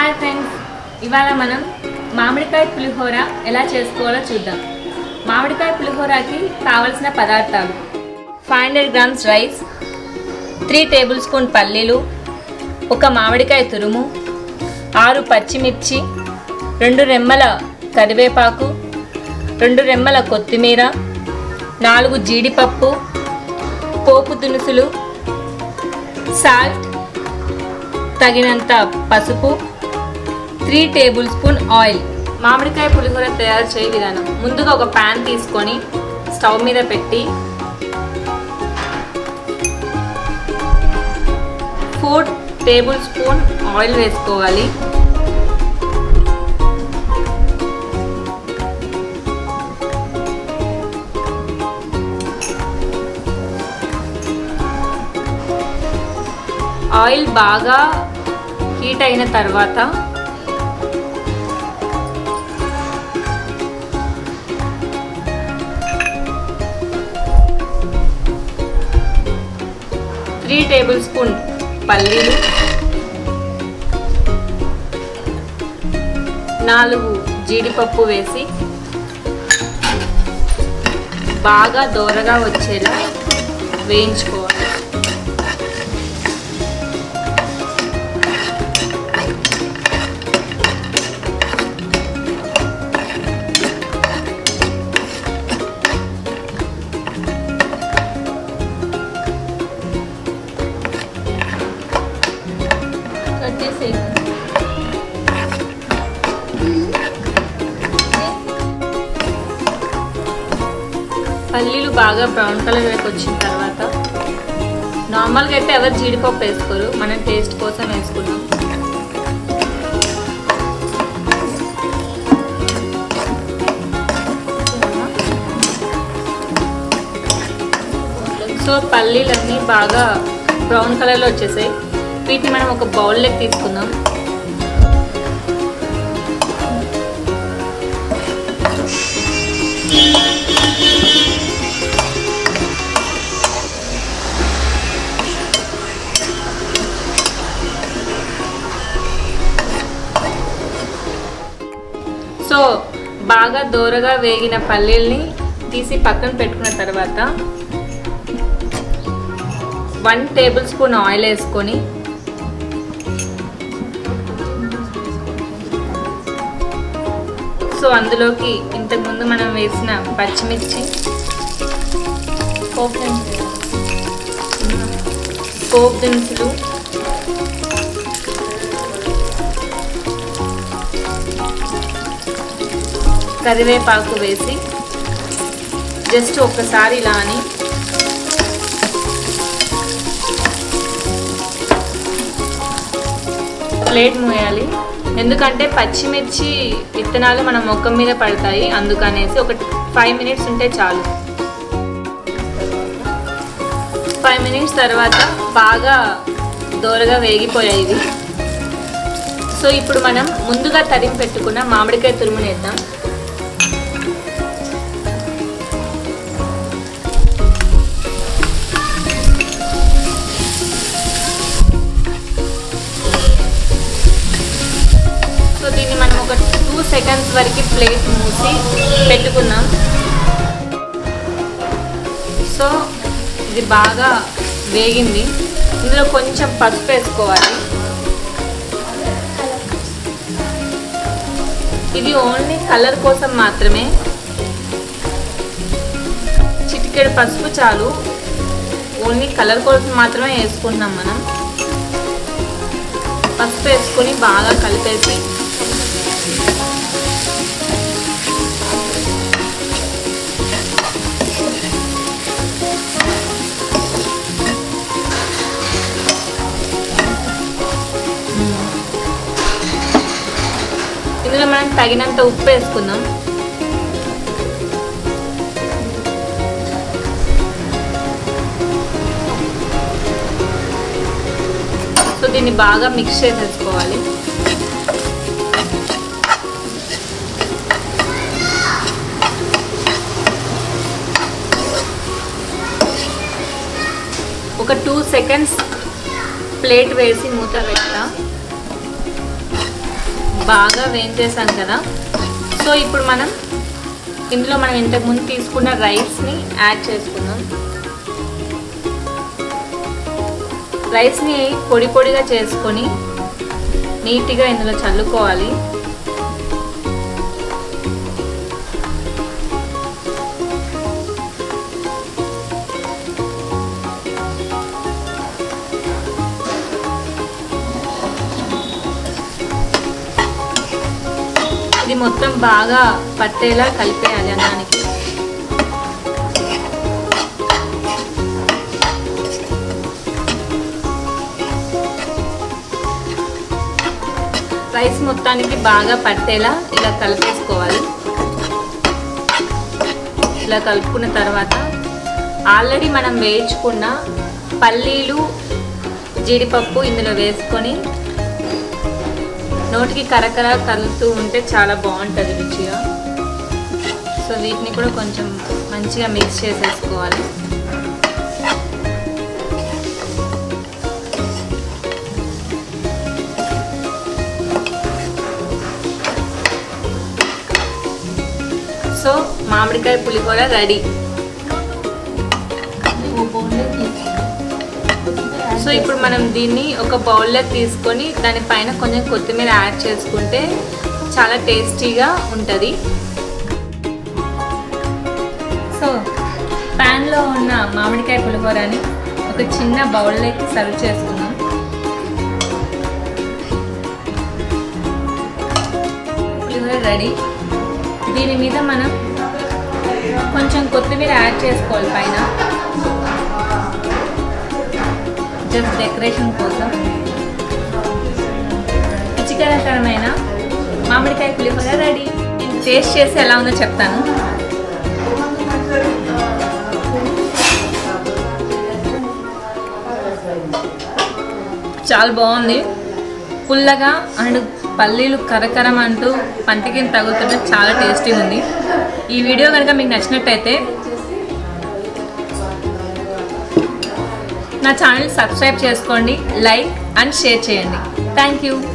hi friends ఇవాళ మనం మామిడికాయ పులిహోర ఎలా చేసుకోవాలో చూద్దాం మామిడికాయ పులిహోరకి కావలసిన పదార్థాలు five hundred grams rice three tablespoon పల్లీలు ఒక మామిడికాయ తురుము ఆరు పచ్చిమిర్చి రెండు రెమ్మల కరివేపాకు రెండు రెమ్మల కొత్తిమీర నాలుగు జీడిపప్పు పోపు దినుసులు సాల్ట్ తగినంత పసుపు త్రీ టేబుల్ స్పూన్ ఆయిల్ మామిడికాయ పులిహోర తయారు చేయ విధానం ముందుగా ఒక ప్యాన్ తీసుకొని స్టవ్ మీద పెట్టి ఫోర్ టేబుల్ స్పూన్ ఆయిల్ వేసుకోవాలి ఆయిల్ బాగా హీట్ అయిన తర్వాత త్రీ టేబుల్ స్పూన్ పల్లీలు నాలుగు జీడిపప్పు వేసి బాగా దోరగా వచ్చేలా వేయించుకోవాలి కట్ చేసి పల్లీలు బాగా బ్రౌన్ కలర్ వైపు వచ్చిన తర్వాత నార్మల్గా అయితే ఎవరు జీడిపప్పు వేసుకోరు మనం టేస్ట్ కోసం వేసుకున్నాం సో పల్లీలన్నీ బాగా బ్రౌన్ కలర్లో వచ్చేసాయి వీటిని మనం ఒక బౌల్లోకి తీసుకుందాం సో బాగా దూరగా వేగిన పల్లీల్ని తీసి పక్కన పెట్టుకున్న తర్వాత వన్ టేబుల్ స్పూన్ ఆయిల్ వేసుకొని సో అందులోకి ఇంతకుముందు మనం వేసిన పచ్చిమిర్చి పోపు పోపు దినుసులు కరివేపాకు వేసి జస్ట్ ఒక్కసారి ఇలా అని ప్లేట్ మూయాలి ఎందుకంటే పచ్చిమిర్చి విత్తనాలు మన మొక్కం మీద పడతాయి అందుకనేసి ఒక ఫైవ్ మినిట్స్ ఉంటే చాలు ఫైవ్ మినిట్స్ తర్వాత బాగా దోరగా వేగిపోయాయి ఇవి సో ఇప్పుడు మనం ముందుగా తరిమి పెట్టుకున్న మామిడికాయ తురుమునేద్దాం సో దీన్ని మనం ఒక టూ సెకండ్స్ వరకు ప్లేట్ మూసి పెట్టుకున్నాం సో ఇది బాగా వేగింది ఇందులో కొంచెం పసుపు వేసుకోవాలి ఇది ఓన్లీ కలర్ కోసం మాత్రమే చిటికెడు పసుపు చాలు ఓన్లీ కలర్ కోసం మాత్రమే వేసుకుంటున్నాం మనం పసుపు వేసుకొని బాగా కలిపేసి ఇందులో మనం తగినంత ఉప్పు వేసుకుందాం సో దీన్ని బాగా మిక్స్ చేసేసుకోవాలి ఒక టూ సెకండ్స్ ప్లేట్ వేసి మూత పెట్టా బాగా వేయించేసాం కదా సో ఇప్పుడు మనం ఇందులో మనం ఇంతకుముందు తీసుకున్న రైస్ని యాడ్ చేసుకుందాం రైస్ని పొడి పొడిగా చేసుకొని నీట్గా ఇందులో చల్లుకోవాలి ఇది మొత్తం బాగా పట్టేలా కలిపేయాలి అన్నానికి రైస్ మొత్తానికి బాగా పట్టేలా ఇలా కలిపేసుకోవాలి ఇలా కలుపుకున్న తర్వాత ఆల్రెడీ మనం వేయించుకున్న పల్లీలు జీడిపప్పు ఇందులో వేసుకొని నోటికి కరకర కలుతూ ఉంటే చాలా బాగుంటుంది రుచిగా సో వీటిని కూడా కొంచెం మంచిగా మిక్స్ చేసేసుకోవాలి సో మామిడికాయ పులిహోర రెడీ సో ఇప్పుడు మనం దీన్ని ఒక బౌల్లో తీసుకొని దానిపైన కొంచెం కొత్తిమీర యాడ్ చేసుకుంటే చాలా టేస్టీగా ఉంటుంది సో ప్యాన్లో ఉన్న మామిడికాయ పులిహోరని ఒక చిన్న బౌల్లోకి సర్వ్ చేసుకుందాం పులిహోర రెడీ దీని మీద మనం కొంచెం కొత్తిమీర యాడ్ చేసుకోవాలి పైన జస్ట్ డెకరేషన్ కోసం రుచికరకరమైన మామిడికాయ పులిహోర రెడీ నేను టేస్ట్ చేసి ఎలా ఉందో చెప్తాను చాలా బాగుంది పుల్లగా అండ్ పల్లీలు కరకరం అంటూ పంటికి తగులుతుంటే చాలా టేస్టీ ఉంది ఈ వీడియో కనుక మీకు నచ్చినట్టయితే నా ఛానల్ సబ్స్క్రైబ్ చేసుకోండి లైక్ అండ్ షేర్ చేయండి థ్యాంక్ యూ